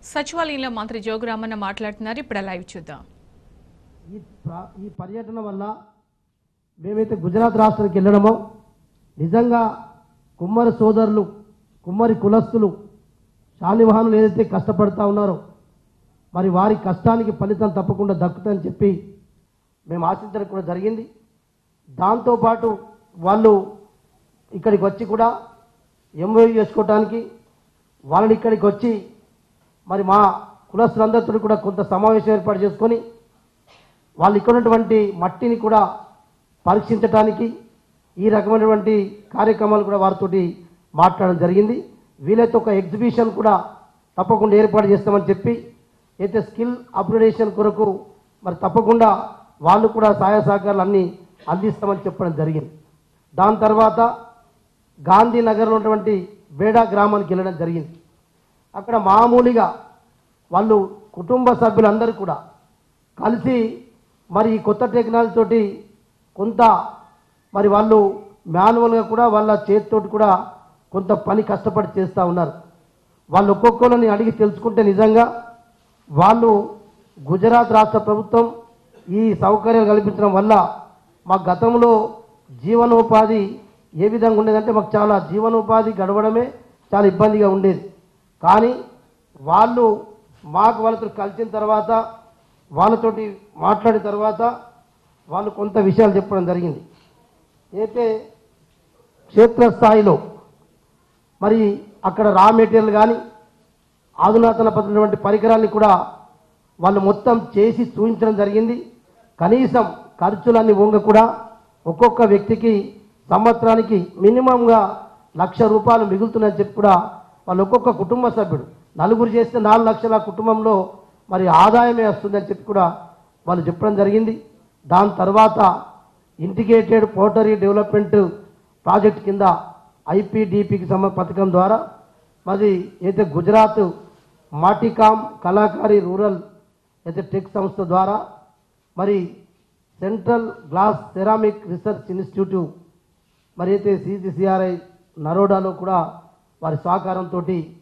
సచివాలయంలో మంత్రి జోగురామన్న మాట్లాడుతున్నారు ఇప్పుడు ఆ లైవ్ చూద్దాం ఈ ప్ర- ఈ పర్యటన వల్ల మేమైతే గుజరాత్ రాష్ట్రానికి వెళ్ళడమో నిజంగా కుమ్మరి సోదరులు కుమ్మరి కులస్తులు శాలివాహనులు ఏదైతే కష్టపడతా ఉన్నారో మరి వారి కష్టానికి ఫలితం తప్పకుండా దక్కుతుందని చెప్పి మేము ఆశించడం కూడా జరిగింది దాంతోపాటు వాళ్ళు ఇక్కడికి వచ్చి కూడా ఎంఓయూ చేసుకోవటానికి వాళ్ళని ఇక్కడికి వచ్చి మరి మా కులస్తులందరితో కూడా కొంత సమావేశం ఏర్పాటు చేసుకొని వాళ్ళు ఇక్కడ ఉన్నటువంటి మట్టిని కూడా పరీక్షించడానికి ఈ రకమైనటువంటి కార్యక్రమాలు కూడా వారితోటి మాట్లాడడం జరిగింది వీలైతే ఒక ఎగ్జిబిషన్ కూడా తప్పకుండా ఏర్పాటు చేస్తామని చెప్పి అయితే స్కిల్ అప్గ్రేడేషన్ కొరకు మరి తప్పకుండా వాళ్ళు కూడా సహాయ సహకారాలు అన్నీ అందిస్తామని చెప్పడం జరిగింది దాని తర్వాత గాంధీనగర్లో ఉన్నటువంటి బేడా గ్రామానికి వెళ్ళడం జరిగింది అక్కడ మామూలుగా వాళ్ళు కుటుంబ సభ్యులందరూ కూడా కలిసి మరి ఈ కొత్త టెక్నాలజీ తోటి కొంత మరి వాళ్ళు మాన్యువల్గా కూడా వాళ్ళ చేతితోటి కూడా కొంత పని కష్టపడి చేస్తూ ఉన్నారు వాళ్ళు ఒక్కొక్కరిని అడిగి తెలుసుకుంటే నిజంగా వాళ్ళు గుజరాత్ రాష్ట్ర ప్రభుత్వం ఈ సౌకర్యాలు కల్పించడం వల్ల మా గతంలో జీవనోపాధి ఏ విధంగా ఉండేదంటే మాకు చాలా జీవనోపాధి గడవడమే చాలా ఇబ్బందిగా ఉండేది కానీ వాళ్ళు మాకు వాళ్ళతో కలిసిన తర్వాత వాళ్ళతోటి మాట్లాడిన తర్వాత వాళ్ళు కొంత విషయాలు చెప్పడం జరిగింది అయితే క్షేత్రస్థాయిలో మరి అక్కడ రా మెటీరియల్ కానీ ఆధునాతన పద్ధతిటువంటి పరికరాన్ని కూడా వాళ్ళు మొత్తం చేసి చూపించడం జరిగింది కనీసం ఖర్చులన్నీ వంగ కూడా ఒక్కొక్క వ్యక్తికి సంవత్సరానికి మినిమంగా లక్ష రూపాయలు మిగులుతున్నాయని చెప్పి కూడా వాళ్ళు ఒక్కొక్క కుటుంబ సభ్యుడు నలుగురు చేస్తే నాలుగు లక్షల కుటుంబంలో మరి ఆదాయమే వస్తుందని చెప్పి కూడా వాళ్ళు చెప్పడం జరిగింది దాని తర్వాత ఇంటిగ్రేటెడ్ పోటరీ డెవలప్మెంట్ ప్రాజెక్ట్ కింద ఐపీడీపీకి సంబంధ పథకం ద్వారా మరి అయితే గుజరాత్ మాటికామ్ కళాకారి రూరల్ అయితే టెక్ సంస్థ ద్వారా మరి central glass ceramic research institute మరి అయితే సిజిసిఆర్ఐ నరోడాలో కూడా వారి సహకారంతో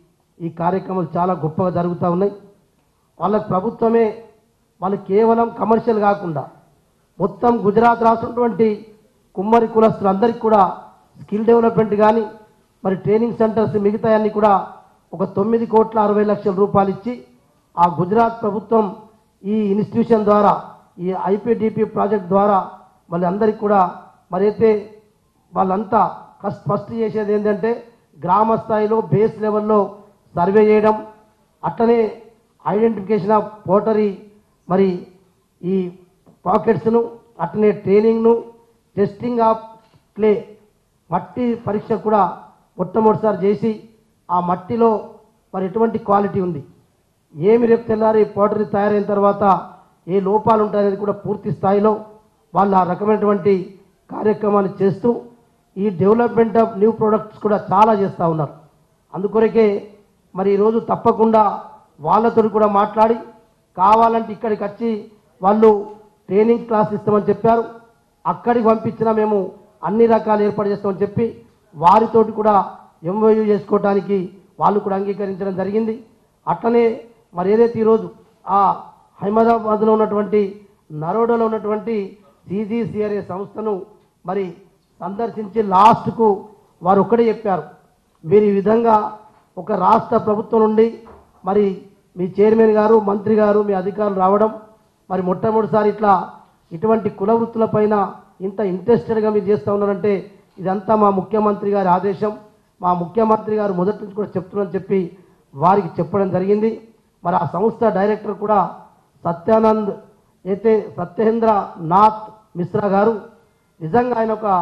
ఈ కార్యక్రమాలు చాలా గొప్పగా జరుగుతూ ఉన్నాయి వాళ్ళకి ప్రభుత్వమే వాళ్ళు కేవలం కమర్షియల్ కాకుండా మొత్తం గుజరాత్ రాసినటువంటి కుమ్మరి కులస్తులందరికీ కూడా స్కిల్ డెవలప్మెంట్ కానీ మరి ట్రైనింగ్ సెంటర్స్ మిగతాయన్నీ కూడా ఒక తొమ్మిది కోట్ల అరవై లక్షల రూపాయలు ఇచ్చి ఆ గుజరాత్ ప్రభుత్వం ఈ ఇన్స్టిట్యూషన్ ద్వారా ఈ ఐపీడిపి ప్రాజెక్ట్ ద్వారా మళ్ళీ అందరికీ కూడా మరి అయితే వాళ్ళంతా కష్ట ఫస్ట్ చేసేది ఏంటంటే గ్రామ స్థాయిలో బేస్ లెవెల్లో సర్వే చేయడం అట్లనే ఐడెంటిఫికేషన్ ఆఫ్ పోటరీ మరి ఈ పాకెట్స్ను అట్లనే ట్రైనింగ్ను టెస్టింగ్ ఆఫ్ క్లే మట్టి పరీక్ష కూడా మొట్టమొదటిసారి చేసి ఆ మట్టిలో మరి ఎటువంటి క్వాలిటీ ఉంది ఏమి రేపు తెల్లారి పోటరీ తయారైన తర్వాత ఏ లోపాలు ఉంటాయనేది కూడా పూర్తి స్థాయిలో వాళ్ళు ఆ రకమైనటువంటి కార్యక్రమాన్ని చేస్తూ ఈ డెవలప్మెంట్ ఆఫ్ న్యూ ప్రొడక్ట్స్ కూడా చాలా చేస్తూ ఉన్నారు అందుకొరకే మరి ఈరోజు తప్పకుండా వాళ్ళతో కూడా మాట్లాడి కావాలంటే ఇక్కడికి వచ్చి వాళ్ళు ట్రైనింగ్ క్లాస్ ఇస్తామని చెప్పారు అక్కడికి పంపించినా మేము అన్ని రకాలు ఏర్పాటు చేస్తామని చెప్పి వారితోటి కూడా ఎంఓయూ చేసుకోవడానికి వాళ్ళు కూడా అంగీకరించడం జరిగింది అట్లనే మరి ఏదైతే ఈరోజు ఆ హైదరాబాద్లో ఉన్నటువంటి నరోడాలో ఉన్నటువంటి సిజిసిఆర్ఏ సంస్థను మరి సందర్శించి లాస్ట్కు వారు ఒక్కడే చెప్పారు మీరు ఈ విధంగా ఒక రాష్ట్ర ప్రభుత్వం నుండి మరి మీ చైర్మన్ గారు మంత్రి గారు మీ అధికారులు రావడం మరి మొట్టమొదటిసారి ఇట్లా ఇటువంటి కుల వృత్తులపైన ఇంత ఇంట్రెస్టెడ్గా మీరు చేస్తూ ఉన్నారంటే ఇదంతా మా ముఖ్యమంత్రి గారి ఆదేశం మా ముఖ్యమంత్రి గారు మొదటి నుంచి కూడా చెప్తున్నారని చెప్పి వారికి చెప్పడం జరిగింది మరి ఆ సంస్థ డైరెక్టర్ కూడా సత్యానంద్ అయితే సత్యేంద్ర నాథ్ మిశ్రా గారు నిజంగా ఆయన ఒక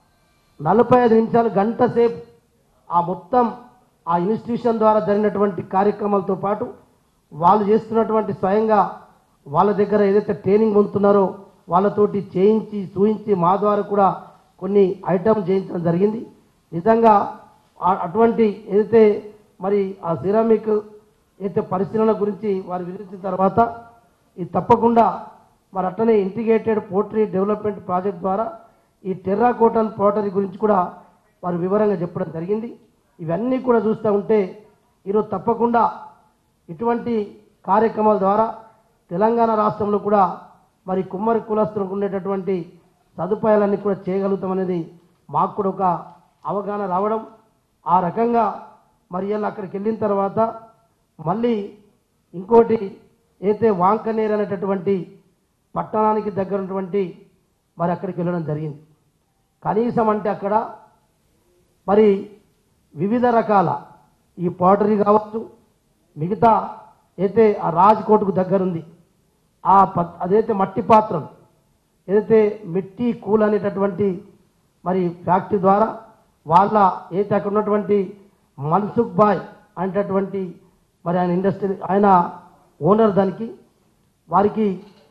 నలభై ఐదు నిమిషాలు గంట సేపు ఆ మొత్తం ఆ ఇన్స్టిట్యూషన్ ద్వారా జరిగినటువంటి కార్యక్రమాలతో పాటు వాళ్ళు చేస్తున్నటువంటి స్వయంగా వాళ్ళ దగ్గర ఏదైతే ట్రైనింగ్ పొందుతున్నారో వాళ్ళతోటి చేయించి చూయించి మా ద్వారా కూడా కొన్ని ఐటమ్ చేయించడం జరిగింది నిజంగా ఆ- అటువంటి ఏదైతే మరి ఆ సిరామిక్ అయితే పరిశీలన గురించి వారు వివరించిన తర్వాత ఇది తప్పకుండా మరి అట్లనే ఇంటిగ్రేటెడ్ పోట్రీ డెవలప్మెంట్ ప్రాజెక్ట్ ద్వారా ఈ టెర్రాకోటన్ పోటరీ గురించి కూడా వారు వివరంగా చెప్పడం జరిగింది ఇవన్నీ కూడా చూస్తూ ఉంటే ఈరోజు తప్పకుండా ఇటువంటి కార్యక్రమాల ద్వారా తెలంగాణ రాష్ట్రంలో కూడా మరి కుమ్మరి కులస్తులకు ఉండేటటువంటి సదుపాయాలన్నీ కూడా చేయగలుగుతామనేది మాకు కూడా ఒక అవగాహన రావడం ఆ రకంగా మరి ఇలా అక్కడికి వెళ్ళిన తర్వాత మళ్ళీ ఇంకోటి అయితే వాంకనేరు అనేటటువంటి పట్టణానికి దగ్గర ఉన్నటువంటి మరి అక్కడికి వెళ్ళడం జరిగింది కనీసం అంటే అక్కడ మరి వివిధ రకాల ఈ పౌడరీ కావచ్చు మిగతా అయితే ఆ రాజ్కోట్కు దగ్గరుంది ఆ ప- అదైతే మట్టి పాత్రలు ఏదైతే మిట్టి కూల్ అనేటటువంటి మరి ఫ్యాక్టరీ ద్వారా వాళ్ళ ఏదైతే అక్కడ ఉన్నటువంటి మన్సుఖ్ బాయ్ అనేటటువంటి మరి ఆయన ఇండస్ట్రీ ఆయన ఓనర్ దానికి వారికి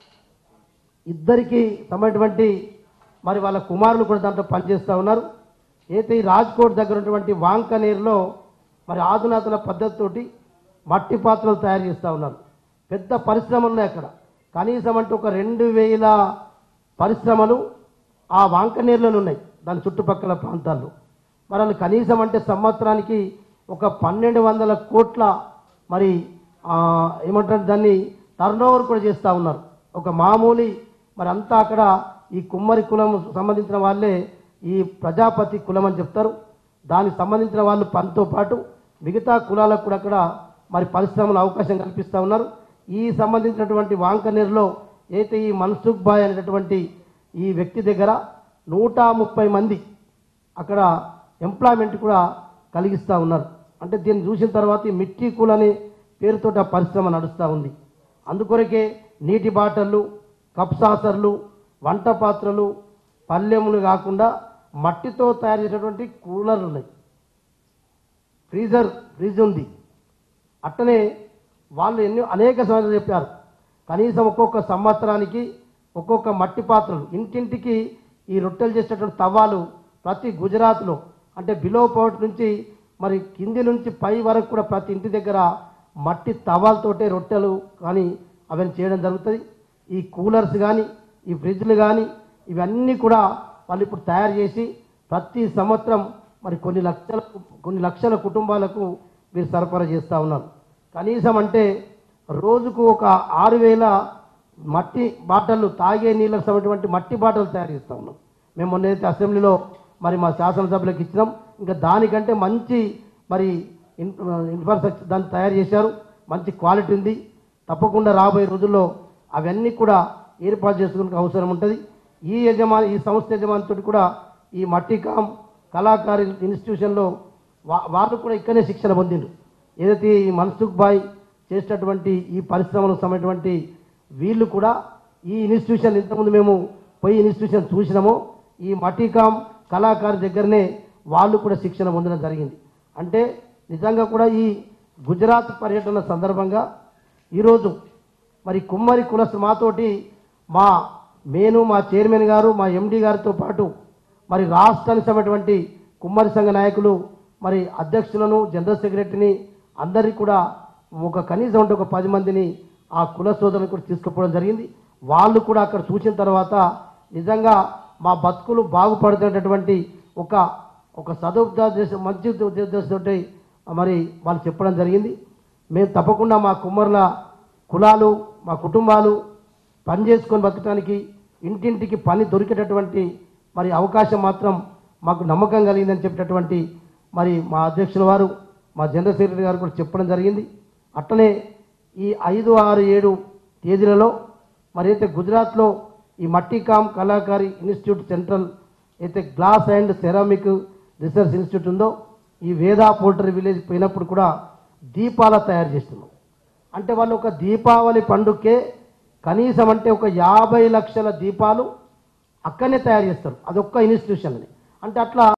ఇద్దరికి సమటువంటి మరి వాళ్ళ కుమారులు కూడా దాంట్లో పనిచేస్తూ ఉన్నారు అయితే ఈ రాజ్కోట్ దగ్గర ఉన్నటువంటి వాంకనేరులో మరి ఆధునాతన పద్ధతితోటి మట్టి పాత్రలు తయారు చేస్తూ ఉన్నారు పెద్ద పరిశ్రమలు ఉన్నాయి అక్కడ కనీసం అంటే ఒక రెండు వేల పరిశ్రమలు ఆ వాంకనేరులోనే ఉన్నాయి దాని చుట్టుపక్కల ప్రాంతాల్లో మరి వాళ్ళు కనీసం అంటే సంవత్సరానికి ఒక పన్నెండు వందల కోట్ల మరి ఆ, ఏమంటారు దాన్ని టర్న్ ఓవర్ కూడా చేస్తూ ఉన్నారు ఒక మామూలు మరి అంతా అక్కడ ఈ కుమ్మరి కులం సంబంధించిన వాళ్ళే ఈ ప్రజాపతి కులం అని చెప్తారు దానికి సంబంధించిన వాళ్ళు పనితో పాటు మిగతా కులాలకు కూడా అక్కడ మరి పరిశ్రమలు అవకాశం కల్పిస్తూ ఉన్నారు ఈ సంబంధించినటువంటి వాంకనేరులో అయితే ఈ మన్సుఖ్ బాయ్ అనేటటువంటి ఈ వ్యక్తి దగ్గర నూట ముప్పై మంది అక్కడ ఎంప్లాయ్మెంట్ కూడా కలిగిస్తూ ఉన్నారు అంటే దీన్ని చూసిన తర్వాత ఈ మిట్టి కూల్ అనే పేరుతో ఆ పరిశ్రమ నడుస్తూ ఉంది అందుకొరకే నీటి బాటళ్ళు కప్సాసర్లు వంట పాత్రలు పల్లెములు కాకుండా మట్టితో తయారు చేసేటువంటి కూలర్లు ఉన్నాయి ఫ్రీజర్ ఫ్రిడ్జ్ ఉంది అట్టనే వాళ్ళు ఎన్నో అనేక సమస్యలు చెప్పారు కనీసం ఒక్కొక్క సంవత్సరానికి ఒక్కొక్క మట్టి పాత్రలు ఇంటింటికి ఈ రొట్టెలు చేసేటటువంటి తవ్వాలు ప్రతి గుజరాత్లో అంటే బిలో పౌట్ నుంచి మరి కింది నుంచి పై వరకు కూడా ప్రతి ఇంటి దగ్గర మట్టి తవ్వాలతోటే రొట్టెలు కానీ అవన్నీ చేయడం జరుగుతుంది ఈ కూలర్స్ కానీ ఈ ఫ్రిడ్జ్లు కానీ ఇవన్నీ కూడా వాళ్ళు ఇప్పుడు తయారు చేసి ప్రతి సంవత్సరం మరి కొన్ని లక్షల కొన్ని లక్షల కుటుంబాలకు మీరు సరఫరా చేస్తూ ఉన్నారు కనీసం అంటే రోజుకు ఒక ఆరు వేల మట్టి బాటలు తాగే నీళ్ళకు సంబంధించినటువంటి మట్టి బాటలు తయారు చేస్తూ ఉన్నాం మేము మొన్నైతే అసెంబ్లీలో మరి మా శాసనసభ్యులకు ఇచ్చినాం ఇంకా దానికంటే మంచి మరి ఇన్ ఇన్ఫ్రాస్ట్రక్చర్ దాన్ని తయారు చేశారు మంచి క్వాలిటీ ఉంది తప్పకుండా రాబోయే రోజుల్లో అవన్నీ కూడా ఏర్పాటు చేసుకునే అవసరం ఉంటుంది ఈ యజమాని ఈ సంస్థ యజమానితో కూడా ఈ మట్టి కామ్ కళాకారి ఇన్స్టిట్యూషన్లో వా వాళ్ళు కూడా ఇక్కడనే శిక్షణ పొందిండ్రు ఏదైతే ఈ మన్సుఖ్ బాయ్ చేసేటటువంటి ఈ పరిశ్రమలకు సంబంధించినటువంటి వీళ్ళు కూడా ఈ ఇన్స్టిట్యూషన్ ఇంతకుముందు మేము పోయి ఇన్స్టిట్యూషన్ చూసినామో ఈ మటికాం కళాకారు దగ్గరనే వాళ్ళు కూడా శిక్షణ పొందడం జరిగింది అంటే నిజంగా కూడా ఈ గుజరాత్ పర్యటన సందర్భంగా ఈరోజు మరి కుమ్మరి కులస్ మాతోటి మా మేను మా చైర్మన్ గారు మా ఎండి గారితో పాటు మరి రాష్ట్రానికి సంబంధించినటువంటి కుమ్మరి సంఘ నాయకులు మరి అధ్యక్షులను జనరల్ సెక్రటరీని అందరికీ కూడా ఒక కనీసం అంటే ఒక పది మందిని ఆ కుల సోదరులను కూడా తీసుకుపోవడం జరిగింది వాళ్ళు కూడా అక్కడ చూసిన తర్వాత నిజంగా మా బతుకులు బాగుపడుతున్నటువంటి ఒక ఒక సదుద్దేశం మంచి ఉద్దేశంతో మరి వాళ్ళు చెప్పడం జరిగింది మేము తప్పకుండా మా కుమ్మరుల కులాలు మా కుటుంబాలు పని చేసుకొని బతకడానికి ఇంటింటికి పని దొరికేటటువంటి మరి అవకాశం మాత్రం మాకు నమ్మకం కలిగిందని చెప్పేటటువంటి మరి మా అధ్యక్షుల వారు మా జనరల్ సెక్రటరీ గారు కూడా చెప్పడం జరిగింది అట్లనే ఈ ఐదు ఆరు ఏడు తేదీలలో మరి అయితే గుజరాత్లో ఈ మట్టికామ్ కళాకారి ఇన్స్టిట్యూట్ సెంట్రల్ అయితే glass and ceramic research institute ఉందో ఈ వేదా పోల్టరీ విలేజ్ పోయినప్పుడు కూడా దీపాల తయారు చేస్తున్నాం అంటే వాళ్ళు ఒక దీపావళి పండుగకే కనీసం అంటే ఒక యాభై లక్షల దీపాలు అక్కడనే తయారు చేస్తారు అదొక్క ఇన్స్టిట్యూషన్ అని అంటే అట్లా